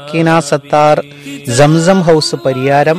കീന Sattar Zamzam house Pariyaram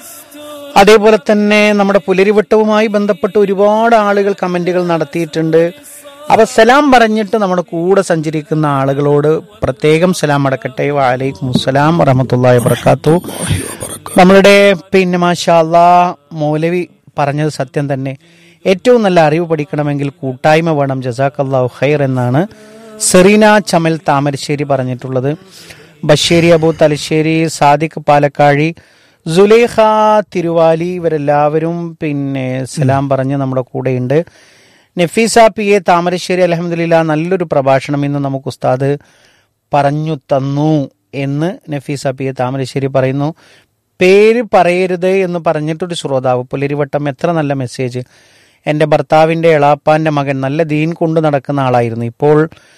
അതേപോലെ തന്നെ നമ്മുടെ പുലരിവട്ടവുമായി ബന്ധപ്പെട്ട് ഒരുപാട് ആളുകൾ കമന്റുകൾ നടത്തിയിട്ടുണ്ട് അപ്പൊ സലാം പറഞ്ഞിട്ട് നമ്മുടെ കൂടെ സഞ്ചരിക്കുന്ന ആളുകളോട് പ്രത്യേകം സലാം അടക്കട്ടെ വാലൈക്കും അസ്സലാം വറഹമത്തല്ലാ വബർക്കാത്തു നമ്മളുടെ പിന്നെ മാഷാല്ലാ മൗലവി പറഞ്ഞത് സത്യം തന്നെ ഏറ്റവും നല്ല അറിവ് പഠിക്കണമെങ്കിൽ കൂട്ടായ്മ വേണം ജസാഖല്ലാഹു ഖൈർ എന്നാണ് സെറീന ചമൽ താമരശ്ശേരി പറഞ്ഞിട്ടുള്ളത് ബഷേരി അബു തലശ്ശേരി സാദിഖ് പാലക്കാഴി സുലേഖ തിരുവാലി ഇവരെല്ലാവരും പിന്നെ സലാം പറഞ്ഞ് നമ്മുടെ കൂടെയുണ്ട് നഫീസ പി എ താമരശ്ശേരി അലഹമ്മദില്ല നല്ലൊരു പ്രഭാഷണം ഇന്ന് നമുക്ക് ഉസ്താദ് പറഞ്ഞു തന്നു എന്ന് നഫീസ പി എ താമരശ്ശേരി പറയുന്നു പേര് പറയരുത് എന്ന് പറഞ്ഞിട്ടൊരു ശ്രോതാവ് പുലരിവട്ടം എത്ര നല്ല മെസ്സേജ് എൻ്റെ ഭർത്താവിൻ്റെ എളാപ്പാൻ്റെ മകൻ നല്ല ദീൻ കൊണ്ട് നടക്കുന്ന ആളായിരുന്നു ഇപ്പോൾ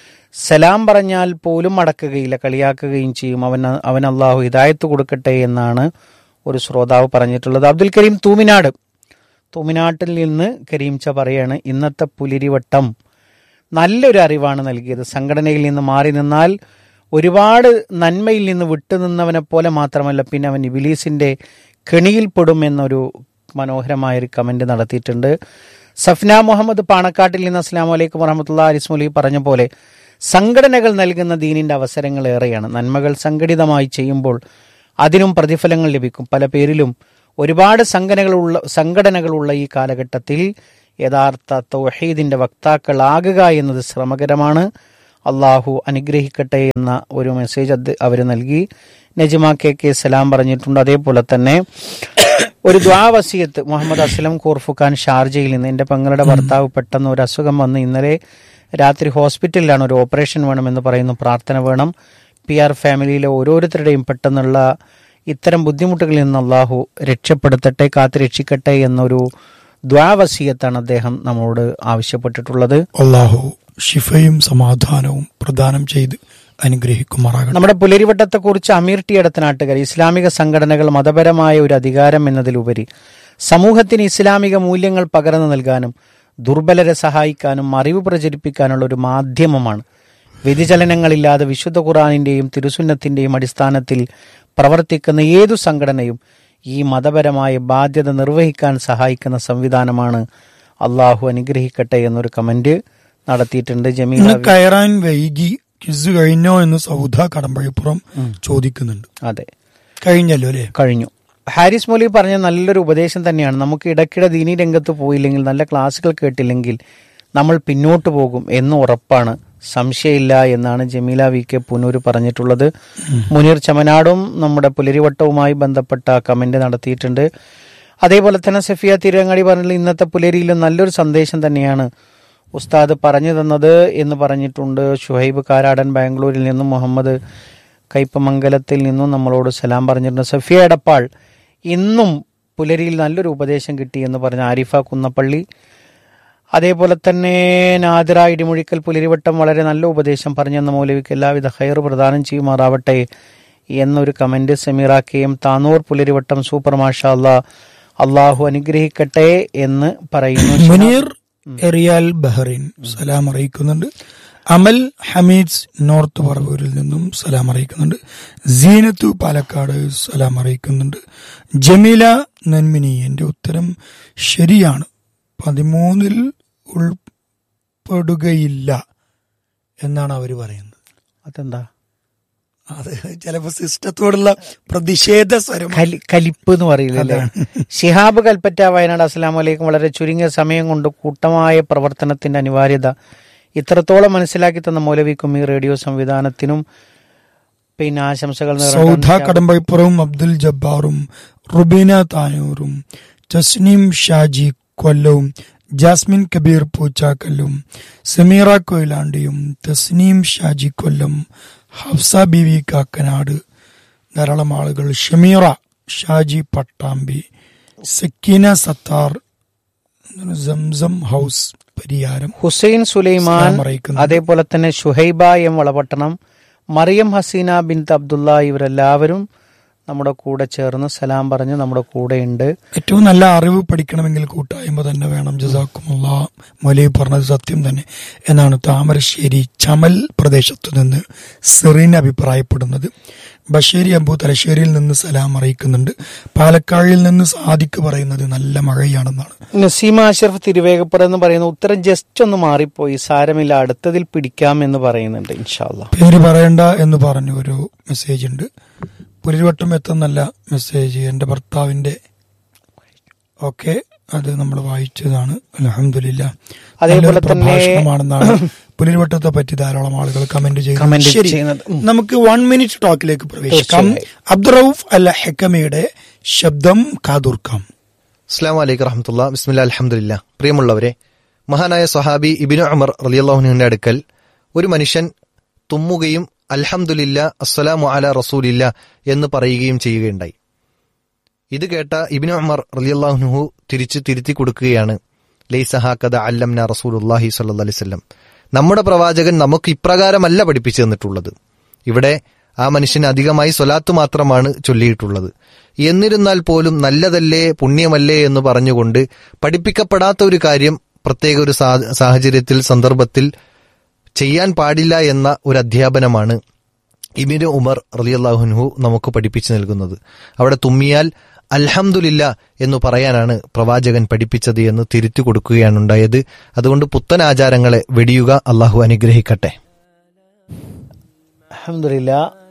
സലാം പറഞ്ഞാൽ പോലും അടക്കുകയില്ല കളിയാക്കുകയും ചെയ്യും അവൻ അവൻ അള്ളാഹു ഹിദായത്ത് കൊടുക്കട്ടെ എന്നാണ് ഒരു ശ്രോതാവ് പറഞ്ഞിട്ടുള്ളത് അബ്ദുൽ കരീം തൂമിനാട് തൂമിനാട്ടിൽ നിന്ന് കരീംച്ച പറയാണ് ഇന്നത്തെ പുലിരിവട്ടം നല്ലൊരു അറിവാണ് നൽകിയത് സംഘടനയിൽ നിന്ന് മാറി നിന്നാൽ ഒരുപാട് നന്മയിൽ നിന്ന് വിട്ടുനിന്നവനെ പോലെ മാത്രമല്ല പിന്നെ അവൻ ഇബിലീസിന്റെ കെണിയിൽപ്പെടും എന്നൊരു മനോഹരമായ ഒരു കമന്റ് നടത്തിയിട്ടുണ്ട് സഫ്ന മുഹമ്മദ് പാണക്കാട്ടിൽ നിന്ന് അസ്ലാം വലൈക്കും വറഹമത്തുള്ള അരിസ്മൊലി പറഞ്ഞ പോലെ സംഘടനകൾ നൽകുന്ന ദീനിന്റെ അവസരങ്ങൾ ഏറെയാണ് നന്മകൾ സംഘടിതമായി ചെയ്യുമ്പോൾ അതിനും പ്രതിഫലങ്ങൾ ലഭിക്കും പല പേരിലും ഒരുപാട് സംഘടനകളുള്ള സംഘടനകളുള്ള ഈ കാലഘട്ടത്തിൽ യഥാർത്ഥ തൗഹീദിന്റെ വക്താക്കളാകുക എന്നത് ശ്രമകരമാണ് അള്ളാഹു അനുഗ്രഹിക്കട്ടെ എന്ന ഒരു മെസ്സേജ് അത് അവർ നൽകി നജ്മ കെ കെ സലാം പറഞ്ഞിട്ടുണ്ട് അതേപോലെ തന്നെ ഒരു ദ്വാവസിയത്ത് മുഹമ്മദ് അസ്ലം കൂർഫുഖാൻ ഷാർജയിൽ നിന്ന് എൻ്റെ പെങ്ങളുടെ ഭർത്താവ് പെട്ടെന്ന് ഒരു അസുഖം വന്ന് ഇന്നലെ രാത്രി ഹോസ്പിറ്റലിലാണ് ഒരു ഓപ്പറേഷൻ വേണമെന്ന് പറയുന്നു പ്രാർത്ഥന വേണം പി ആർ ഫാമിലിയിലെ ഓരോരുത്തരുടെയും പെട്ടെന്നുള്ള ഇത്തരം ബുദ്ധിമുട്ടുകളിൽ നിന്ന് അള്ളാഹു രക്ഷപ്പെടുത്തട്ടെ കാത്തു രക്ഷിക്കട്ടെ എന്നൊരു ദ്വാവസീയത്താണ് അദ്ദേഹം നമ്മോട് ആവശ്യപ്പെട്ടിട്ടുള്ളത് അള്ളാഹു ഷിഫയും സമാധാനവും പ്രദാനം ചെയ്ത് അനുഗ്രഹിക്കുമാറാകട്ടെ നമ്മുടെ പുലരിവട്ടത്തെക്കുറിച്ച് അമീർ ടി എടത്തനാട്ടുകാർ ഇസ്ലാമിക സംഘടനകൾ മതപരമായ ഒരു അധികാരം എന്നതിലുപരി സമൂഹത്തിന് ഇസ്ലാമിക മൂല്യങ്ങൾ പകർന്നു നൽകാനും ദുർബലരെ സഹായിക്കാനും അറിവ് പ്രചരിപ്പിക്കാനുള്ള ഒരു മാധ്യമമാണ് വ്യതിചലനങ്ങളില്ലാതെ വിശുദ്ധ ഖുറാനിന്റെയും തിരുസുന്നത്തിന്റെയും അടിസ്ഥാനത്തിൽ പ്രവർത്തിക്കുന്ന ഏതു സംഘടനയും ഈ മതപരമായ ബാധ്യത നിർവഹിക്കാൻ സഹായിക്കുന്ന സംവിധാനമാണ് അള്ളാഹു അനുഗ്രഹിക്കട്ടെ എന്നൊരു കമന്റ് നടത്തിയിട്ടുണ്ട് ജമീല ഇന്ന് കയറാൻ വൈകി ക്വിസ് കഴിഞ്ഞോ എന്ന് സൗദ കടമ്പഴിപ്പുറം ചോദിക്കുന്നുണ്ട് അതെ കഴിഞ്ഞല്ലോ അല്ലേ കഴിഞ്ഞു ഹാരിസ് മൗലി പറഞ്ഞ നല്ലൊരു ഉപദേശം തന്നെയാണ് നമുക്ക് ഇടയ്ക്കിടെ ദീനി രംഗത്ത് പോയില്ലെങ്കിൽ നല്ല ക്ലാസ്സുകൾ കേട്ടില്ലെങ്കിൽ നമ്മൾ പിന്നോട്ട് പോകും എന്ന് ഉറപ്പാണ് സംശയമില്ല എന്നാണ് ജമീല വി കെ പുനൂര് പറഞ്ഞിട്ടുള്ളത് മുനീർ ചമനാടും നമ്മുടെ പുലരിവട്ടവുമായി ബന്ധപ്പെട്ട കമന്റ് നടത്തിയിട്ടുണ്ട് അതേപോലെ തന്നെ സഫിയ തിരുവങ്ങാടി പറഞ്ഞിട്ടുള്ള ഇന്നത്തെ പുലരിയിലും നല്ലൊരു സന്ദേശം തന്നെയാണ് ഉസ്താദ് പറഞ്ഞു തന്നത് എന്ന് പറഞ്ഞിട്ടുണ്ട് ഷുഹൈബ് കാരാടൻ ബാംഗ്ലൂരിൽ നിന്നും മുഹമ്മദ് കയ്പമംഗലത്തിൽ നിന്നും നമ്മളോട് സലാം പറഞ്ഞിട്ടുണ്ട് സഫിയ എടപ്പാൾ ഇന്നും പുലരിയിൽ നല്ലൊരു ഉപദേശം കിട്ടി എന്ന് പറഞ്ഞ ആരിഫ കുന്നപ്പള്ളി അതേപോലെ തന്നെ നാദിറ ഇടിമുഴിക്കൽ പുലരിവട്ടം വളരെ നല്ല ഉപദേശം പറഞ്ഞെന്ന മൗലവിക്ക് എല്ലാവിധ ഹയർ പ്രദാനം ചെയ്യുമാറാവട്ടെ എന്നൊരു കമന്റ് സെമീറാക്കുകയും താനൂർ പുലരിവട്ടം സൂപ്പർ മാഷാ അല്ലാ അള്ളാഹു അനുഗ്രഹിക്കട്ടെ എന്ന് പറയുന്നു മുനീർ എറിയാൽ ബഹ്റൈൻ സലാം അറിയിക്കുന്നുണ്ട് അമൽ ഹമീദ് നോർത്ത് പറവൂരിൽ നിന്നും സലാം അറിയിക്കുന്നുണ്ട് സീനത്തു പാലക്കാട് സലാം അറിയിക്കുന്നുണ്ട് ജമീല നന്മിനി എന്റെ ഉത്തരം ശരിയാണ് പതിമൂന്നിൽ ഉൾപ്പെടുകയില്ല എന്നാണ് അവർ പറയുന്നത് അതെന്താ അത് ചിലപ്പോ സിസ്റ്റത്തോടുള്ള പ്രതിഷേധ സ്വരം കലി കലിപ്പ് എന്ന് പറയില്ലല്ലേ ഷിഹാബ് കൽപ്പറ്റ വയനാട് അസ്സലാമു അലൈക്കും വളരെ ചുരുങ്ങിയ സമയം കൊണ്ട് കൂട്ടമായ പ്രവർത്തനത്തിന്റെ അനിവാര്യത ഇത്രത്തോളം മനസ്സിലാക്കി തന്ന മൗലവിക്കും ഈ റേഡിയോ സംവിധാനത്തിനും പിന്നെ ആശംസകൾ നേർന്നുകൊണ്ട് സൗധ കടമ്പഴിപ്പുറവും അബ്ദുൽ ജബ്ബാറും റുബീന താനൂറും തസ്നീം ഷാജി കൊല്ലവും ജാസ്മിൻ കബീർ പൂച്ചാക്കല്ലും സമീറ കൊയിലാണ്ടിയും തസ്നീം ഷാജി കൊല്ലം ഹഫ്സ ബിവി കാക്കനാട് ധാരാളം ആളുകൾ ഷമീറ ഷാജി പട്ടാമ്പി സക്കീന സത്താർ സംസം ഹൗസ് പരിയാരം ഹുസൈൻ സുലൈമാൻ സലാം അറിയിക്കുന്നു. അതേപോലെ തന്നെ ഷുഹൈബ എം വളപട്ടണം മറിയം ഹസീന ബിൻ അബ്ദുള്ള ഇവരെല്ലാവരും നമ്മുടെ കൂടെ ചേർന്ന് സലാം പറഞ്ഞ് നമ്മുടെ കൂടെയുണ്ട് ഏറ്റവും നല്ല അറിവ് പഠിക്കണമെങ്കിൽ കൂട്ടായ്മ തന്നെ വേണം ജസാക്കുമുള്ള മൊലി പറഞ്ഞത് സത്യം തന്നെ എന്നാണ് താമരശ്ശേരി ചമൽ പ്രദേശത്തു നിന്ന് സെറീൻ അഭിപ്രായപ്പെടുന്നത് ബഷേരി അബു തലശ്ശേരിയിൽ നിന്ന് സലാം അറിയിക്കുന്നുണ്ട് പാലക്കാഴിൽ നിന്ന് സാദിക്ക് പറയുന്നത് നല്ല മഴയാണെന്നാണ് നസീമ അഷറഫ് തിരുവേഗപ്പുറ എന്ന് പറയുന്ന ഉത്തരം ജസ്റ്റ് ഒന്ന് മാറിപ്പോയി സാരമില്ല അടുത്തതിൽ പിടിക്കാം എന്ന് പറയുന്നുണ്ട് ഇൻഷാല്ല പേര് പറയണ്ട എന്ന് പറഞ്ഞു ഒരു മെസ്സേജ് ഉണ്ട് പുലരിവട്ടം എത്തുന്നല്ല മെസ്സേജ് എന്റെ ഭർത്താവിന്റെ ഓക്കെ അത് നമ്മൾ വായിച്ചതാണ് അലഹമില്ല അതേപോലെ തന്നെ- പ്രഭാഷണമാണെന്നാണ് പുലരിവട്ടത്തെ പറ്റി ധാരാളം ആളുകൾ കമന്റ് Comment ശരി ചെയ്യുന്നത്. ഉം. നമുക്ക് വൺ മിനിറ്റ് ടോക്കിലേക്ക് പ്രവേശിക്കാം തീർച്ചയായും. അബ്ദുറൌഫ് അൽ ഹെക്കമയുടെ ശബ്ദം കാതൂർക്കാം അസ്ലാം വലൈക്കും റഹമത്തുള്ള ബിസ്മില്ല അലഹമുല്ല പ്രിയമുള്ളവരെ മഹാനായ സ്വഹാബി ഇബിനു അമർ റലിയല്ലാഹുനുവിന്റെ അടുക്കൽ ഒരു മനുഷ്യൻ തുമ്മുകയും അൽഹംദുലില്ല അസ്സലാമു അല റസൂലില്ല എന്ന് പറയുകയും ചെയ്യുകയുണ്ടായി ഇത് കേട്ട ഇബിനു അമർ റലിയല്ലാഹുനുഹു തിരിച്ചു തിരുത്തി കൊടുക്കുകയാണ് ലൈസഹാക്കഥ അല്ലംന റസൂലുല്ലാഹി സല്ലു അലൈവല്ലം നമ്മുടെ പ്രവാചകൻ നമുക്ക് ഇപ്രകാരമല്ല പഠിപ്പിച്ചു തന്നിട്ടുള്ളത് ഇവിടെ ആ മനുഷ്യന് അധികമായി സ്വലാത്ത് മാത്രമാണ് ചൊല്ലിയിട്ടുള്ളത് എന്നിരുന്നാൽ പോലും നല്ലതല്ലേ പുണ്യമല്ലേ എന്ന് പറഞ്ഞുകൊണ്ട് പഠിപ്പിക്കപ്പെടാത്ത ഒരു കാര്യം പ്രത്യേക ഒരു സാ- സാഹചര്യത്തിൽ സന്ദർഭത്തിൽ ചെയ്യാൻ പാടില്ല എന്ന ഒരു അധ്യാപനമാണ് ഇബിന് ഉമർ റലിയല്ലാഹുൻഹു നമുക്ക് പഠിപ്പിച്ചു നൽകുന്നത് അവിടെ തുമ്മിയാൽ അൽഹംദുലില്ല എന്ന് പറയാനാണ് പ്രവാചകൻ പഠിപ്പിച്ചത് എന്ന് തിരുത്തി കൊടുക്കുകയാണ് ഉണ്ടായത് അതുകൊണ്ട് പുത്തൻ ആചാരങ്ങളെ വെടിയുക അള്ളാഹു അനുഗ്രഹിക്കട്ടെ അഹമ്മദില്ല